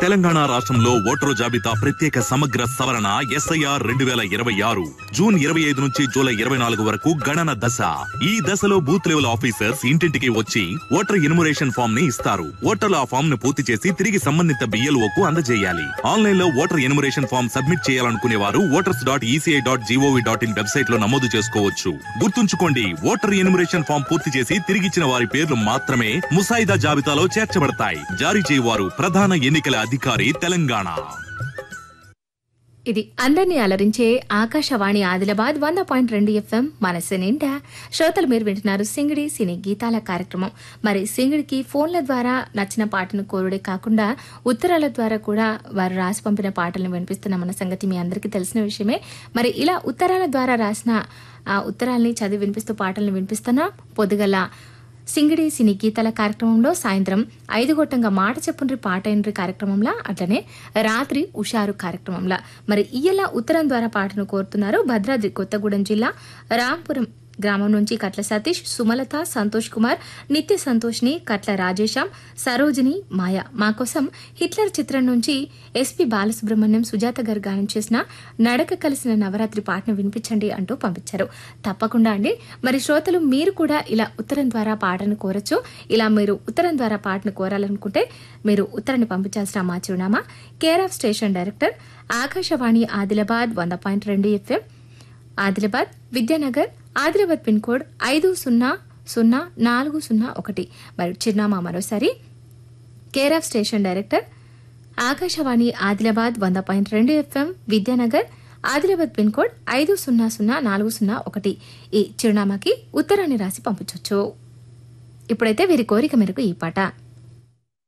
తెలంగాణ రాష్ట్రంలో ఓటరు జాబితా ప్రత్యేక సమగ్ర సవరణ ఎస్ఐఆర్ రెండు వేల ఇరవై ఆరు జూన్ ఇరవై ఐదు నుంచి జూలై ఇరవై నాలుగు వరకు గణన దశ ఈ దశలో బూత్ లెవెల్ ఆఫీసర్స్ ఇంటింటికి వచ్చి ఓటర్ ఇన్మురేషన్ ఫామ్ ని ఇస్తారు ఓటర్లు ఆ ఫామ్ ను పూర్తి చేసి తిరిగి సంబంధిత బిఎల్ఓ కు అందజేయాలి ఆన్లైన్ లో ఓటర్ ఇన్మురేషన్ ఫామ్ సబ్మిట్ చేయాలనుకునే వారు voters dot ECI dot GOV dot IN website లో నమోదు చేసుకోవచ్చు గుర్తుంచుకోండి ఓటర్ ఇన్మురేషన్ ఫామ్ పూర్తి చేసి తిరిగిచ్చిన వారి పేర్లు మాత్రమే ముసాయిదా జాబితాలో చేర్చబడతాయి జారీ చేయవారు ప్రధాన ఎన్నికల అధికారి తెలంగాణ ఇది అందరినీ అలరించే ఆకాశవాణి ఆదిలాబాద్ వంద పాయింట్ రెండు ఎఫ్ఎం మనసు నిండా శ్రోతలు మీరు వింటున్నారు సింగిడి సినీ గీతాల కార్యక్రమం మరి సింగిడికి ఫోన్ల ద్వారా నచ్చిన పాటను కోరుడే కాకుండా ఉత్తరాల ద్వారా కూడా వారు రాసి పంపిన పాటలను వినిపిస్తున్నామన్న సంగతి మీ అందరికీ తెలిసిన విషయమే మరి ఇలా ఉత్తరాల ద్వారా రాసిన ఆ ఉత్తరాల్ని చదివి వినిపిస్తూ పాటలను వినిపిస్తున్నా పొద్దుగల సింగిడి సినీ గీతాల కార్యక్రమంలో సాయంత్రం ఐదు గొట్టంగా మాట చెప్పుండ్రి పాట ఎండ్రి కార్యక్రమంలో అట్లనే రాత్రి ఉషారు కార్యక్రమంలో మరి ఇయ్యల ఉత్తరం ద్వారా పాటను కోరుతున్నారు భద్రాద్రి కొత్తగూడెం జిల్లా రాంపురం గ్రామం నుంచి కట్ల సతీష్ సుమలత సంతోష్ కుమార్ నిత్య సంతోష్ని కట్ల రాజేశం సరోజిని మాయ మా కోసం హిట్లర్ చిత్రం నుంచి ఎస్పి బాలసుబ్రహ్మణ్యం సుజాత గారు గానం చేసిన నడక కలిసిన నవరాత్రి పాటను వినిపించండి అంటూ పంపించారు తప్పకుండా అండి మరి శ్రోతలు మీరు కూడా ఇలా ఉత్తరం ద్వారా పాటను కోరచ్చు ఇలా మీరు ఉత్తరం ద్వారా పాటను కోరాలనుకుంటే మీరు ఉత్తరాన్ని పంపించాల్సిన మా చిరునామా care of station director Akashvani Adilabad వంద పాయింట్ రెండు FM Adilabad Vidyanagar Adilabad pin code ఐదు సున్నా సున్నా నాలుగు సున్నా ఒకటి మరి చిరునామా మరోసారి care of station director Akashvani Adilabad వంద పాయింట్ రెండు FM Vidyanagar Adilabad pin code ఐదు సున్నా సున్నా నాలుగు సున్నా ఒకటి ఈ చిరునామాకి ఉత్తరాన్ని రాసి పంపించవచ్చు ఇప్పుడైతే వీరి కోరిక మేరకు ఈ పాట